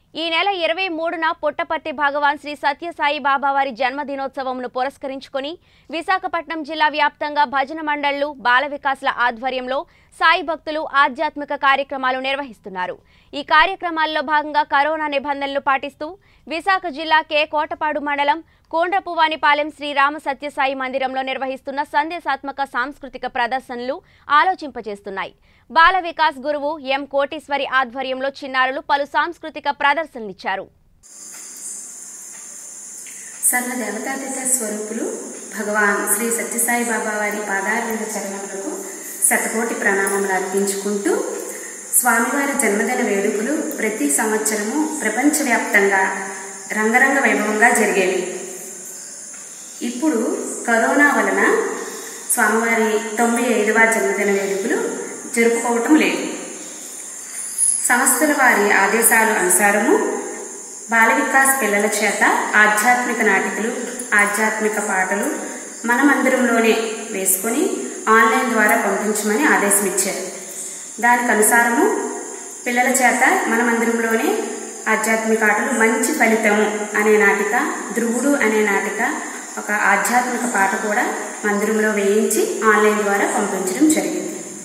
ఈ నెల ఇరవై మూడున పుట్టపర్తి భగవాన్ శ్రీ సత్యసాయి బాబా వారి జన్మదినోత్సవంను పురస్కరించుకొని విశాఖపట్నం జిల్లా వ్యాప్తంగా భజన మండళ్లు బాల వికాసుల ఆధ్వర్యంలో సాయి భక్తులు ఆధ్యాత్మిక కార్యక్రమాలు నిర్వహిస్తున్నారు ఈ కార్యక్రమాల్లో భాగంగా కరోనా నిబంధనలు పాటిస్తూ విశాఖ జిల్లా కే కోటపాడు మండలం కోండ్రపువానిపాలెం శ్రీ రామ సత్యసాయి మందిరంలో నిర్వహిస్తున్న సందేశాత్మక సాంస్కృతిక ప్రదర్శనలు ఆలోచింపజేస్తున్నాయి బాల వికాస్ గురువు ఎం కోటీశ్వరి ఆధ్వర్యంలో చిన్నారులు పలు సాంస్కృతిక ప్రదర్శనలిచ్చారు సర్వదేవతాతీత స్వరూపులు భగవాన్ శ్రీ సత్యసాయి బాబా వారి పాదారవింద చరణములకు శతకోటి ప్రణామములు అర్పించుకుంటూ స్వామివారి జన్మదిన వేడుకలు ప్రతి సంవత్సరము ప్రపంచవ్యాప్తంగా రంగరంగ వైభవంగా జరిగేవి ఇప్పుడు కరోనా వలన స్వామివారి తొంభై ఐదవ జన్మదిన వేడుకలు జరుపుకోవటం లేదు సంస్థల వారి ఆదేశాల అనుసారము బాల వికాస్ పిల్లల చేత ఆధ్యాత్మిక నాటికలు ఆధ్యాత్మిక పాటలు మన మందిరంలోనే వేసుకొని ఆన్లైన్ ద్వారా పంపించమని ఆదేశం ఇచ్చారు దానికి అనుసారము పిల్లల చేత మన మందిరంలోనే ఆధ్యాత్మిక ఆటలు మంచి ఫలితము అనే నాటిక ధ్రువుడు అనే నాటిక ఒక ఆధ్యాత్మిక పాట కూడా మందిరంలో వేయించి ఆన్లైన్ ద్వారా పంపించడం జరిగింది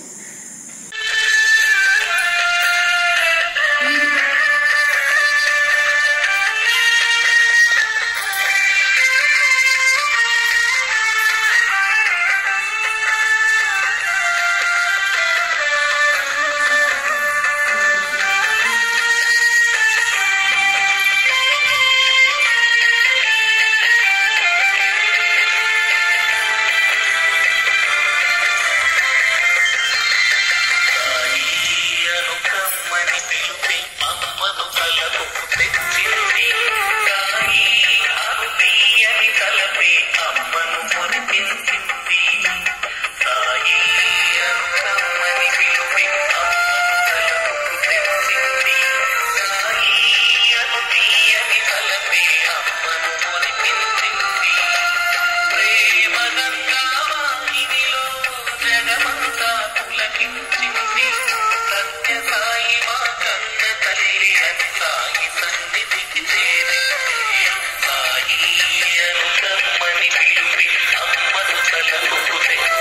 సాయియను కమ్మని పిలిపి అమ్మను కలకు తెచ్చింది సాయి అను తీయని తలపి అమ్మను మురిపించింది సాయియను కమ్మని పిలిపి అమ్మను కలకు తెచ్చింది సాయి అను తీయని తలపి అమ్మను మురిపించింది ప్రేమ గంగావాహినిలో జగమంతా పులకించింది సత్య సాయి మా కన్న తల్లి అని సాయి సన్నిధికి చేరింది సాయి అనుకమ్మని పిలిపి అమ్మను తలకు తెచ్చింది